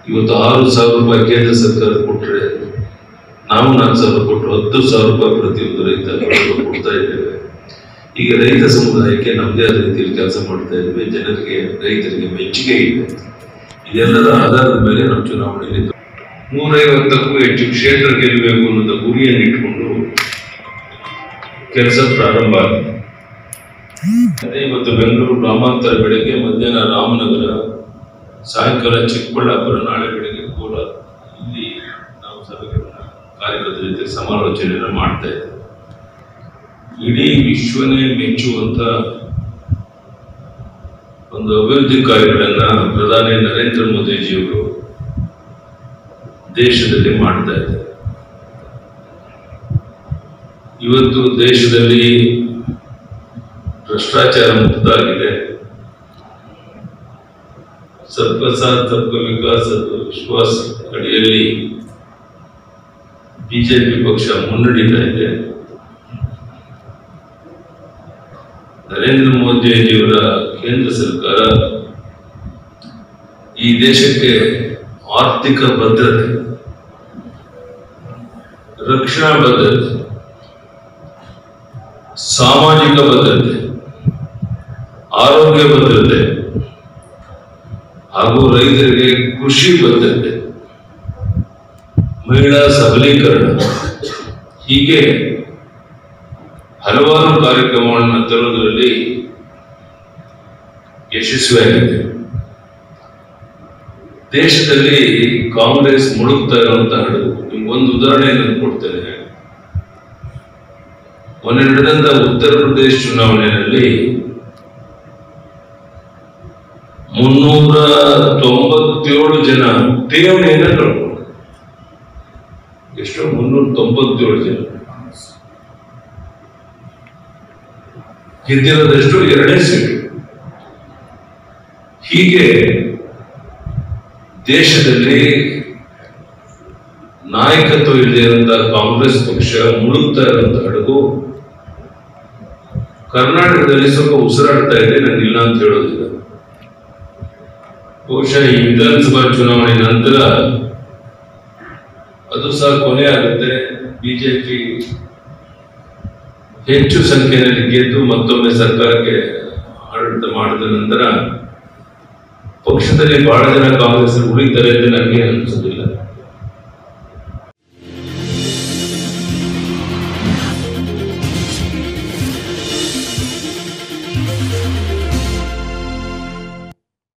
ಇವತ್ತು ಆರು ಸಾವಿರ ರೂಪಾಯಿ ಕೇಂದ್ರ ಸರ್ಕಾರ ಕೊಟ್ಟರೆ ನಾವು ನಾಲ್ಕು ಸಾವಿರ ಕೊಟ್ಟು ಹತ್ತು ಸಾವಿರ ರೂಪಾಯಿ ಪ್ರತಿಯೊಂದು ರೈತ ಬಡವರು ಕೊಡ್ತಾ ಇದ್ದೇವೆ ಈಗ ರೈತ ಸಮುದಾಯಕ್ಕೆ ನಮ್ಮದೇ ಆದ ರೀತಿಯಲ್ಲಿ ಕೆಲಸ ಮಾಡ್ತಾ ಇದ್ದೇವೆ ಜನರಿಗೆ ರೈತರಿಗೆ ಮೆಚ್ಚುಗೆ ಇದೆ ಇದೆಲ್ಲದ ಆಧಾರದ ಮೇಲೆ ನಾವು ಚುನಾವಣೆಯಲ್ಲಿ ನೂರೈವತ್ತಕ್ಕೂ ಹೆಚ್ಚು ಕ್ಷೇತ್ರ ಗೆಲ್ಲಬೇಕು ಅನ್ನೋದ ಗುರಿಯನ್ನು ಇಟ್ಕೊಂಡು ಕೆಲಸ ಪ್ರಾರಂಭ ಆಗಿದೆ ಅದೇ ಇವತ್ತು ಬೆಂಗಳೂರು ಗ್ರಾಮಾಂತರ ಬೆಳಗ್ಗೆ ಮಧ್ಯಾಹ್ನ ರಾಮನಗರ ಸಾಯಂಕಾಲ ಚಿಕ್ಕಬಳ್ಳಾಪುರ ನಾಳೆ ಬೆಳಗ್ಗೆ ಕೋಲಾರ ಇಲ್ಲಿ ನಾವು ಸಭೆಗಳನ್ನ ಕಾರ್ಯಕರ್ತರ ಜೊತೆ ಸಮಾಲೋಚನೆಯನ್ನು ಮಾಡ್ತಾ ಇದ್ದೇವೆ ಇಡೀ ವಿಶ್ವನೇ ಮೆಚ್ಚುವಂತ ಒಂದು ಅಭಿವೃದ್ಧಿ ಕಾರ್ಯಗಳನ್ನ ಪ್ರಧಾನಿ ನರೇಂದ್ರ ಮೋದಿಜಿಯವರು ದೇಶದಲ್ಲಿ ಮಾಡ್ತಾ ಇದ್ದಾರೆ ಇವತ್ತು ದೇಶದಲ್ಲಿ ಭ್ರಷ್ಟಾಚಾರ ಮುಕ್ತ ಆಗಿದೆ ಸಬ್ಕ ಸಾಥ್ ಸಬ್ಕ ವಿಕಾಸದ ವಿಶ್ವಾಸ ಅಡಿಯಲ್ಲಿ ಬಿಜೆಪಿ ಪಕ್ಷ ಮುನ್ನಡೀತಾ ಇದೆ ನರೇಂದ್ರ ಮೋದಿಯವರ ಕೇಂದ್ರ ಸರ್ಕಾರ ಈ ದೇಶಕ್ಕೆ ಆರ್ಥಿಕ ಭದ್ರತೆ ರಕ್ಷಣಾ ಭದ್ರತೆ ಸಾಮಾಜಿಕ ಭದ್ರತೆ ಆರೋಗ್ಯ ಭದ್ರತೆ ಹಾಗೂ ರೈತರಿಗೆ ಕೃಷಿ ಭದ್ರತೆ ಮಹಿಳಾ ಸಬಲೀಕರಣ ಹೀಗೆ ಹಲವಾರು ಕಾರ್ಯಕ್ರಮಗಳನ್ನು ತರುವುದರಲ್ಲಿ ಯಶಸ್ವಿಯಾಗಿದೆ ದೇಶದಲ್ಲಿ ಕಾಂಗ್ರೆಸ್ ಮುಳುಗ್ತಾ ಇರುವಂತಹ ಹಡಗು ನಿಮ್ಗೆ ಒಂದು ಉದಾಹರಣೆಯನ್ನು ಕೊಡ್ತೇನೆ ಮೊನ್ನೆ ನಡೆದಂತ ಉತ್ತರ ಪ್ರದೇಶ ಚುನಾವಣೆಯಲ್ಲಿ ಮುನ್ನೂರ ತೊಂಬತ್ತೇಳು ಜನ ಠೇವಣಿಯನ್ನು ಕಳ್ಕೊಂಡ್ರು ಎಷ್ಟು ಮುನ್ನೂರ ತೊಂಬತ್ತೇಳು ಜನ ಗೆದ್ದಿರೋದಷ್ಟು ಎರಡನೇ ಸೀಟು ಹೀಗೆ ದೇಶದಲ್ಲಿ ನಾಯಕತ್ವ ಇಲ್ಲದೆ ಇರುವಂತಹ ಕಾಂಗ್ರೆಸ್ ಪಕ್ಷ ಮುಳುಗ್ತಾ ಇರುವಂತಹ ಹಡಗು ಕರ್ನಾಟಕದಲ್ಲಿ ಸ್ವಲ್ಪ ಉಸಿರಾಡ್ತಾ ಇದೆ ನಾನು ಇಲ್ಲ ಅಂತ ಹೇಳೋದಿಲ್ಲ ಬಹುಶಃ ಈ ವಿಧಾನಸಭಾ ಚುನಾವಣೆ ನಂತರ ಅದು ಸಹ ಕೊನೆ ಆಗುತ್ತೆ ಬಿಜೆಪಿ ಹೆಚ್ಚು ಸಂಖ್ಯೆಯಲ್ಲಿ ಗೆದ್ದು ಮತ್ತೊಮ್ಮೆ ಸರ್ಕಾರಕ್ಕೆ ಆಡಳಿತ ಮಾಡಿದ ನಂತರ ಪಕ್ಷದಲ್ಲಿ ಬಹಳ ಜನ ಕಾಂಗ್ರೆಸ್ ಉಳಿತಾರೆ ಅಂತ ನನಗೆ ಅನಿಸುದಿಲ್ಲ